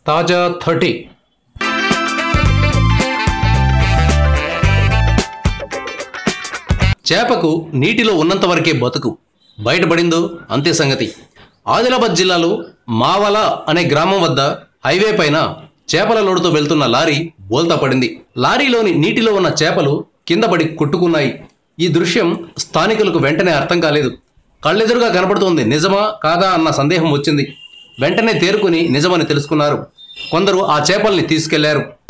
తాజా థర్టీ చేపకు నీటిలో ఉన్నంత వరకే బతుకు బయటపడిందో అంతే సంగతి ఆదిలాబాద్ జిల్లాలో మావల అనే గ్రామం వద్ద హైవే పైన చేపల లోడుతో వెళ్తున్న లారీ బోల్తా పడింది లారీలోని నీటిలో ఉన్న చేపలు కింద పడి కొట్టుకున్నాయి ఈ దృశ్యం స్థానికులకు వెంటనే అర్థం కాలేదు కళ్ళెదురుగా కనపడుతోంది నిజమా కాదా అన్న సందేహం వచ్చింది వెంటనే తేరుకుని నిజమని తెలుసుకున్నారు కొందరు ఆ చేపల్ని తీసుకెళ్లారు